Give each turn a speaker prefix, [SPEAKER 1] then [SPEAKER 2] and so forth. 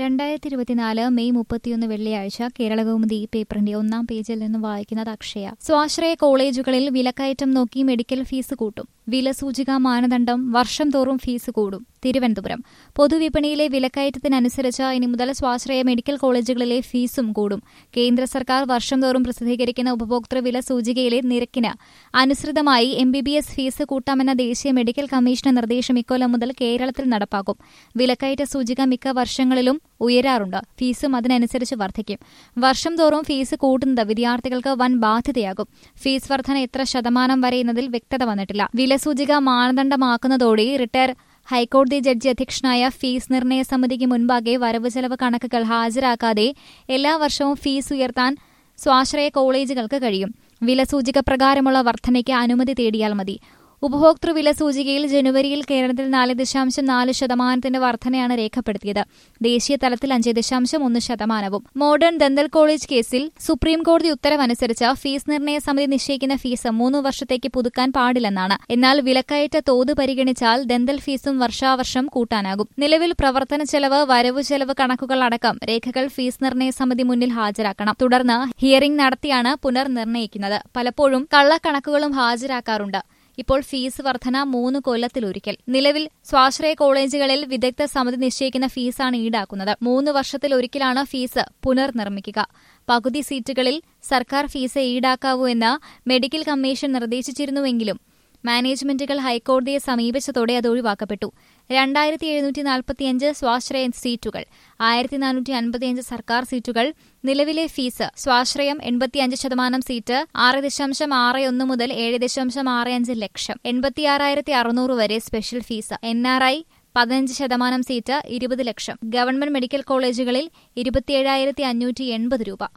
[SPEAKER 1] രണ്ടായിരത്തി ഇരുപത്തിനാല് മെയ് മുപ്പത്തിയൊന്ന് വെള്ളിയാഴ്ച കേരളകൗമുദി പേപ്പറിന്റെ ഒന്നാം പേജിൽ നിന്ന് വായിക്കുന്നത് അക്ഷയ സ്വാശ്രയ കോളേജുകളിൽ വിലക്കയറ്റം നോക്കി മെഡിക്കൽ ഫീസ് കൂട്ടും വിലസൂചിക മാനദണ്ഡം വർഷം തോറും ഫീസ് കൂടും തിരുവനന്തപുരം പൊതുവിപണിയിലെ വിലക്കയറ്റത്തിനനുസരിച്ച് ഇനി മുതൽ സ്വാശ്രയ മെഡിക്കൽ കോളേജുകളിലെ ഫീസും കൂടും കേന്ദ്ര സർക്കാർ വർഷം തോറും പ്രസിദ്ധീകരിക്കുന്ന ഉപഭോക്തൃ വില സൂചികയിലെ നിരക്കിന് അനുസൃതമായി M B B S fee കൂട്ടാമെന്ന ദേശീയ മെഡിക്കൽ കമ്മീഷന്റെ നിർദ്ദേശം ഇക്കൊല്ലം മുതൽ കേരളത്തിൽ നടപ്പാക്കും വിലക്കയറ്റ സൂചിക മിക്ക വർഷങ്ങളിലും ഉയരാറുണ്ട് ഫീസും അതിനനുസരിച്ച് വർദ്ധിക്കും വർഷം തോറും ഫീസ് കൂട്ടുന്നത് വിദ്യാർത്ഥികൾക്ക് വൻ ബാധ്യതയാകും ഫീസ് വർധന എത്ര ശതമാനം വരെ എന്നതിൽ വ്യക്തത വന്നിട്ടില്ല വിലസൂചിക മാനദണ്ഡമാക്കുന്നതോടെ റിട്ടയർ ഹൈക്കോടതി ജഡ്ജി അധ്യക്ഷനായ ഫീസ് നിർണയ സമിതിക്ക് മുൻപാകെ വരവ് ചെലവ് കണക്കുകൾ ഹാജരാക്കാതെ എല്ലാ വർഷവും ഫീസ് ഉയർത്താൻ സ്വാശ്രയ കോളേജുകൾക്ക് കഴിയും വിലസൂചിക പ്രകാരമുള്ള വർധനയ്ക്ക് അനുമതി തേടിയാൽ മതി ഉപഭോക്തൃ വില സൂചികയിൽ ജനുവരിയിൽ കേരളത്തിൽ നാല് ദശാംശം നാല് ശതമാനത്തിന്റെ വർധനയാണ് രേഖപ്പെടുത്തിയത് ദേശീയ തലത്തിൽ അഞ്ച് ദശാംശം ഒന്ന് ശതമാനവും മോഡേൺ ദന്തൽ കോളേജ് കേസിൽ സുപ്രീം കോടതി ഉത്തരവനുസരിച്ച് ഫീസ് നിർണയ സമിതി നിശ്ചയിക്കുന്ന ഫീസ് മൂന്ന് വർഷത്തേക്ക് പുതുക്കാൻ പാടില്ലെന്നാണ് എന്നാൽ വിലക്കയറ്റ തോത് പരിഗണിച്ചാൽ ദന്തൽ ഫീസും വർഷാവർഷം കൂട്ടാനാകും നിലവിൽ പ്രവർത്തന ചെലവ് വരവു ചെലവ് കണക്കുകൾ അടക്കം രേഖകൾ ഫീസ് നിർണയ സമിതി മുന്നിൽ ഹാജരാക്കണം തുടർന്ന് ഹിയറിംഗ് നടത്തിയാണ് പുനർനിർണയിക്കുന്നത് പലപ്പോഴും കള്ളക്കണക്കുകളും ഹാജരാക്കാറുണ്ട് ഇപ്പോൾ ഫീസ് വർധന മൂന്ന് കൊല്ലത്തിലൊരിക്കൽ നിലവിൽ സ്വാശ്രയ കോളേജുകളിൽ വിദഗ്ധ സമിതി നിശ്ചയിക്കുന്ന ഫീസാണ് ഈടാക്കുന്നത് മൂന്ന് വർഷത്തിലൊരിക്കലാണ് ഫീസ് പുനർനിർമ്മിക്കുക പകുതി സീറ്റുകളിൽ സർക്കാർ ഫീസ് ഈടാക്കാവൂ എന്ന് മെഡിക്കൽ കമ്മീഷൻ നിർദ്ദേശിച്ചിരുന്നുവെങ്കിലും മാനേജ്മെന്റുകൾ ഹൈക്കോടതിയെ സമീപിച്ചതോടെ അത് ഒഴിവാക്കപ്പെട്ടു രണ്ടായിരത്തി എഴുന്നൂറ്റി നാൽപ്പത്തിയഞ്ച് സ്വാശ്രയ സീറ്റുകൾ ആയിരത്തി നാനൂറ്റി അൻപത്തിയഞ്ച് സർക്കാർ സീറ്റുകൾ നിലവിലെ ഫീസ് സ്വാശ്രയം എൺപത്തിയഞ്ച് ശതമാനം സീറ്റ് ആറ് ദശാംശം ആറ് ഒന്ന് മുതൽ ഏഴ് ദശാംശം ആറ് അഞ്ച് ലക്ഷം എൺപത്തിയാറായിരത്തി അറുന്നൂറ് വരെ special fee N R I പതിനഞ്ച് ശതമാനം സീറ്റ് ഇരുപത് ലക്ഷം ഗവൺമെന്റ് മെഡിക്കൽ കോളേജുകളിൽ ഇരുപത്തിയേഴായിരത്തി അഞ്ഞൂറ്റി എൺപത് രൂപ